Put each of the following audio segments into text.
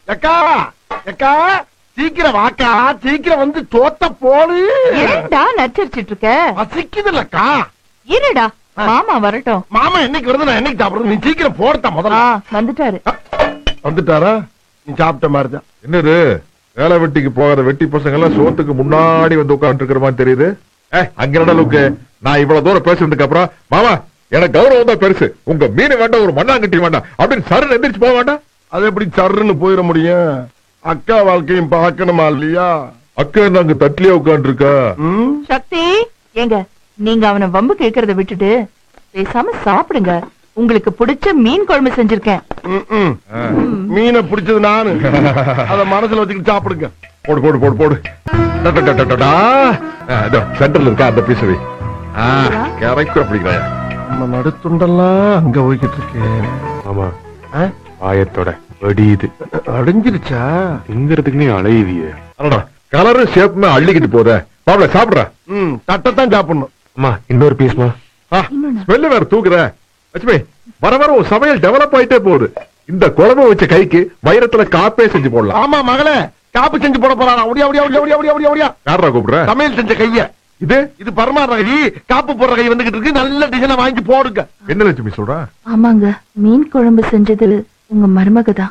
எக்கா எக்கா சீக்கிரம் வாக்கா சீக்கிரம் வந்து சோத்த போடு ஏன்டா நச்சரிச்சிட்டு இருக்க பசிக்குதுல்லக்கா இருடா மாமா வரட்டும் மாமா என்னைக்கு வருது நான் என்னைக்கு சாப்பிடுறது நீ சீக்கிரம் போடுத்தா ஆ முதல்ல வந்துட்டாரு வந்துட்டாரா நீ சாப்பிட்ட மாதிரி தான் என்னது வேலை வெட்டிக்கு போகாத வெட்டி பசங்க எல்லாம் சோத்துக்கு முன்னாடி வந்து உட்கார்ந்து இருக்கிற மாதிரி தெரியுது ஏ அங்க என்னடா லுக்கு நான் இவ்வளவு தூரம் பேசுனதுக்கு அப்புறம் மாமா எனக்கு கௌரவம் தான் பெருசு உங்க மீன் வேண்டாம் ஒரு மண்ணாங்கட்டி வேண்டாம் அப்படின்னு சரண் எந்திரிச்சு போக வேண்டாம் அது எப்படி சர்ன்னு போயிட முடியும் அக்கா வாழ்க்கையும் பார்க்கணுமா இல்லையா அக்கா என்ன அங்க தட்டிலே உட்கார்ந்து இருக்கா ம்? சக்தி ஏங்க நீங்க அவன வம்பு கேக்குறத விட்டுட்டு பேசாம சாப்பிடுங்க உங்களுக்கு பிடிச்ச மீன் குழம்பு செஞ்சிருக்கேன் ம், ம். மீனை பிடிச்சது நானு அத மனசுல வச்சுக்கிட்டு சாப்பிடுங்க போடு போடு போடு போடு டா, டா, டா, டா, டா, டா. ஆ, இதோ சென்டர்ல இருக்கா அந்த பீஸ் வை ஆ கரைக்கு அப்படிங்கிறாயா நம்ம நடுத்துண்டெல்லாம் அங்க போய்கிட்டு இருக்கேன் ஆமா ஆ? ஆயத்தோட வெடியுது அடைஞ்சிருச்சா திங்கிறதுக்கு நீ அலையுதியே அடடா கலரும் ஷேப்புமே அள்ளிக்கிட்டு போத மாப்பிள சாப்பிடுற ம் தட்டைத்தான் சாப்பிடணும் அம்மா இன்னொரு பீஸ்மா ஸ்மெல்லு வேற தூக்குற லட்சுமி வர வர ஒரு சமையல் டெவலப் ஆயிட்டே போகுது இந்த குழம்பு வச்ச கைக்கு வைரத்துல காப்பே செஞ்சு போடலாம் ஆமா மகளே காப்பு செஞ்சு போட போறானா ஒடியா ஒடியா ஒடியா ஒடியா ஒடியா ஒடியா ஒடியா யாரா கூப்பிடுற சமையல் செஞ்ச கைய இது இது பரமாற கை காப்பு போடுற கை வந்துகிட்டு இருக்கு நல்ல டிசைனை வாங்கி போடுங்க என்ன லட்சுமி சொல்ற ஆமாங்க மீன் குழம்பு செஞ்சது உங்க மருமக தான்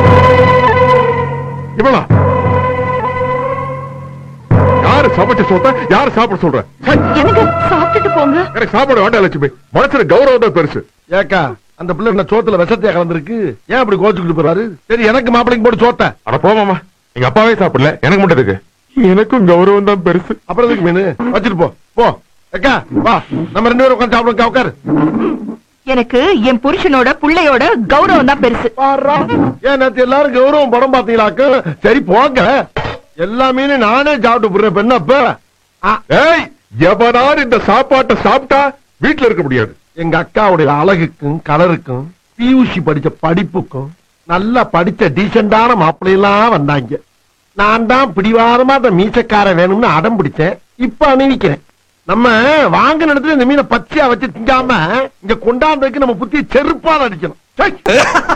இவளா யாரு சமைச்சு சொல்ற யாரு சாப்பிட சொல்ற சை, எனக்கு சாப்பிட்டுட்டு போங்க எனக்கு சாப்பாடு வேண்டாம் லட்சுமி மனசுல கௌரவம் தான் பெருசு ஏக்கா அந்த பிள்ளை என்ன சோத்துல விஷத்தையா கலந்துருக்கு ஏன் அப்படி கோச்சுக்கிட்டு போறாரு சரி எனக்கு மாப்பிளைக்கு போட்டு சோத்த அட போமாமா எங்க அப்பாவே சாப்பிடல எனக்கு மட்டும் இருக்கு எனக்கும் கௌரவம் தான் பெருசு அப்புறம் எதுக்கு மீன் வச்சுட்டு போ போ ஏக்கா வா நம்ம ரெண்டு பேரும் உட்காந்து சாப்பிடுங்க உட்காரு எனக்கு என் புருஷனோட புள்ளையோட கௌரவம் தான் பெருசு பாருடா. ஏன் நேத்து எல்லாரும் கௌரவம் படம் பாத்தீங்களாக்கு சரி போங்க எல்லா மீனும் நானே சாப்பிட்டு போடுறேன் இப்ப என்னப்ப ஆ, ஏய் எவனார் இந்த சாப்பாட்டை சாப்பிட்டா வீட்டுல இருக்க முடியாது எங்க அக்காவுடைய அழகுக்கும் கலருக்கும் பியூசி படிச்ச படிப்புக்கும் நல்லா படிச்ச டீசெண்டான மாப்பிள்ளையெல்லாம் வந்தாங்க நான் தான் பிடிவாதமா அந்த மீசக்கார வேணும்னு அடம் பிடிச்சேன் இப்ப அணிவிக்கிறேன் நம்ம வாங்கின இடத்துல இந்த மீனை பச்சையா வச்சு திங்காம இங்க கொண்டாந்ததுக்கு நம்ம புத்தி செருப்பால் அடிக்கணும் சை.